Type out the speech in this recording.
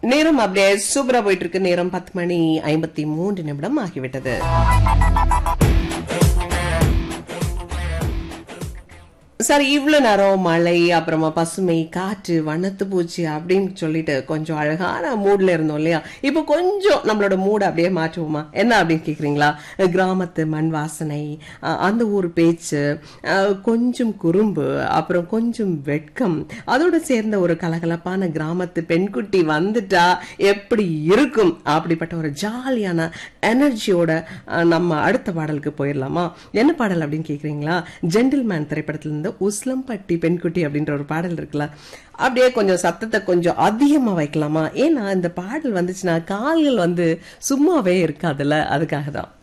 நேரம் அப்படியே சூப்பரா போயிட்டு இருக்கு நேரம் பத்து மணி ஐம்பத்தி மூன்று நிமிடம் ஆகிவிட்டது சார் இவ்வளவு நேரம் மழை அப்புறமா பசுமை காற்று வண்ணத்து பூச்சி அப்படின்னு சொல்லிட்டு கொஞ்சம் அழகான மூட்ல இருந்தோம் இல்லையா இப்போ கொஞ்சம் நம்மளோட மூட அப்படியே மாற்றுவோமா என்ன அப்படின்னு கேக்குறீங்களா கிராமத்து மண் வாசனை அஹ், அந்த ஊர் பேச்சு அஹ், கொஞ்சம் குறும்பு அப்புறம் கொஞ்சம் வெட்கம் அதோட சேர்ந்த ஒரு கலகலப்பான கிராமத்து பெண்குட்டி வந்துட்டா எப்படி இருக்கும் அப்படிப்பட்ட ஒரு ஜாலியான எனர்ஜியோட அஹ், நம்ம அடுத்த பாடலுக்கு போயிடலாமா என்ன பாடல் அப்படின்னு கேக்குறீங்களா ஜென்டில்மேன் திரைப்படத்துல இருந்து உஸ்லம்பட்டி பெண்குட்டி அப்படின்ற ஒரு பாடல் இருக்குல்ல அப்படியே கொஞ்சம் சத்தத்தை கொஞ்சம் அதிகமா வைக்கலாமா ஏன்னா இந்த பாடல் வந்துச்சுன்னா கால்கள் வந்து சும்மாவே இருக்காதுல்ல அதுக்காக தான்